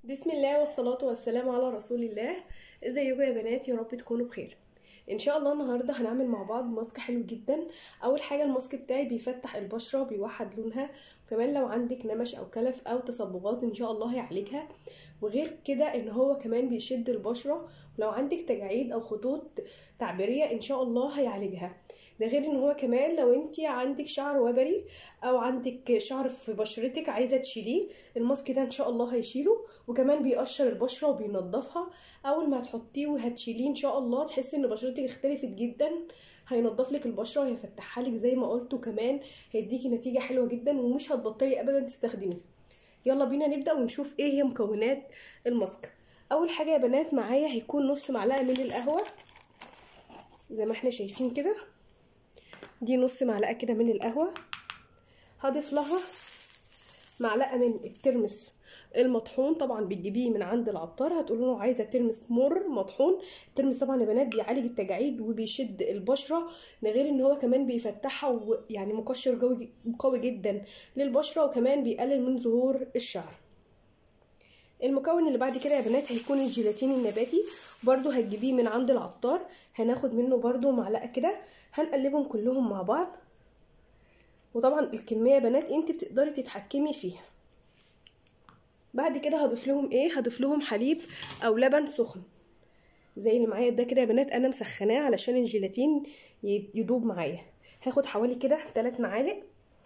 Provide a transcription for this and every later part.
بسم الله والصلاة والسلام على رسول الله ازيكم يا بنات يا رب تكونوا بخير ان شاء الله النهارده هنعمل مع بعض ماسك حلو جدا اول حاجه الماسك بتاعي بيفتح البشره بيوحد لونها وكمان لو عندك نمش او كلف او تصبغات ان شاء الله هيعالجها وغير كده ان هو كمان بيشد البشره ولو عندك تجاعيد او خطوط تعبيريه ان شاء الله هيعالجها ده غير ان هو كمان لو انت عندك شعر وبري او عندك شعر في بشرتك عايزه تشيليه الماسك ده ان شاء الله هيشيله وكمان بيقشر البشره وبينضفها اول ما هتحطيه وهتشيليه ان شاء الله تحسي ان بشرتك اختلفت جدا هينضف لك البشره وهيفتحها لك زي ما قلت وكمان هيديكي نتيجه حلوه جدا ومش هتبطلي ابدا تستخدميه يلا بينا نبدا ونشوف ايه هي مكونات الماسك اول حاجه يا بنات معايا هيكون نص معلقه من القهوه زي ما احنا شايفين كده دي نص معلقه كده من القهوه هضيف لها معلقه من الترمس المطحون طبعا بتجيبيه من عند العطار هتقولوا له عايزه ترمس مر مطحون الترمس طبعا يا بنات بيعالج التجاعيد وبيشد البشره ده غير ان هو كمان بيفتحها ويعني مقشر قوي قوي جدا للبشره وكمان بيقلل من ظهور الشعر المكون اللي بعد كده يا بنات هيكون الجيلاتين النباتي برضو هتجيبيه من عند العطار هناخد منه برضو معلقه كده هنقلبهم كلهم مع بعض وطبعا الكميه يا بنات انت بتقدري تتحكمي فيها بعد كده هضيف لهم ايه هضيف لهم حليب او لبن سخن زي اللي معايا ده كده يا بنات انا مسخناه علشان الجيلاتين يدوب معايا هاخد حوالي كده 3 معالق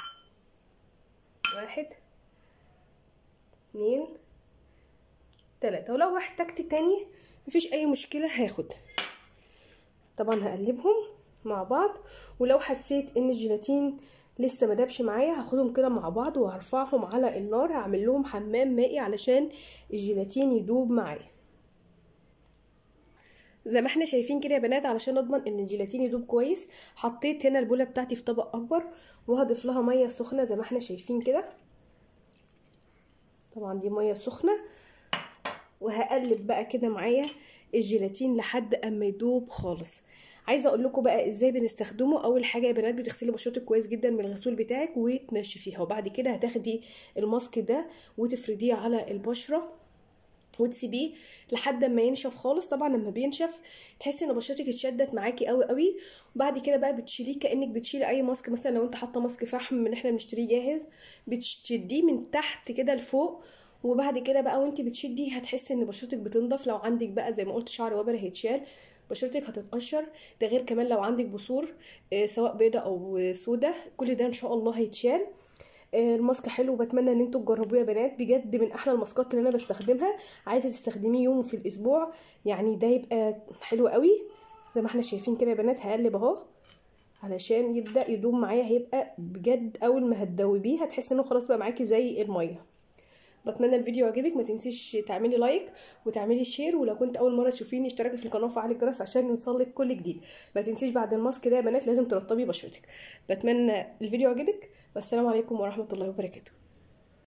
واحد اتنين تلاتة ولو احتجت تاني مفيش اي مشكلة هاخد طبعا هقلبهم مع بعض ولو حسيت ان الجيلاتين لسه ما دابش معايا هاخدهم كده مع بعض وهرفعهم على النار هعمل لهم حمام مائي علشان الجيلاتين يدوب معايا زي ما احنا شايفين كده يا بنات علشان اضمن ان الجيلاتين يدوب كويس حطيت هنا البوله بتاعتي في طبق اكبر وهضيف لها ميه سخنه زي ما احنا شايفين كده طبعا دي ميه سخنه وهقلب بقى كده معايا الجيلاتين لحد اما يدوب خالص عايزه اقول لكم بقى ازاي بنستخدمه اول حاجه يا بنات بتغسلي بشرتك كويس جدا من الغسول بتاعك وتنشفيها وبعد كده هتاخدي الماسك ده وتفرديه على البشره وتسيبيه لحد ما ينشف خالص طبعا لما بينشف تحسي ان بشرتك اتشدت معاكي قوي قوي وبعد كده بقى بتشيليه كانك بتشيلي اي ماسك مثلا لو انت حاطه ماسك فحم من احنا بنشتريه جاهز بتشديه من تحت كده لفوق وبعد كده بقى وانت بتشدي هتحسي ان بشرتك بتنضف لو عندك بقى زي ما قلت شعر وبر هيتشال بشرتك هتتقشر ده غير كمان لو عندك بثور سواء بيضة او سودة كل ده ان شاء الله هيتشال الماسك حلو وبتمنى ان انتوا تجربوه يا بنات بجد من احلى الماسكات اللي انا بستخدمها عايزه تستخدميه يوم في الاسبوع يعني ده يبقى حلو قوي زي ما احنا شايفين كده يا بنات هقلب اهو علشان يبدا يدوم معايا هيبقى بجد اول ما هتدوبيه هتحسي انه خلاص بقى معاكي زي الميه بتمنى الفيديو يعجبك ما تنسيش تعملي لايك وتعملي شير ولو كنت اول مره تشوفيني اشتركي في القناه وفعلي الجرس عشان يوصلك كل جديد ما تنسيش بعد الماسك ده يا بنات لازم ترطبي بشرتك بتمنى الفيديو يعجبك والسلام عليكم ورحمه الله وبركاته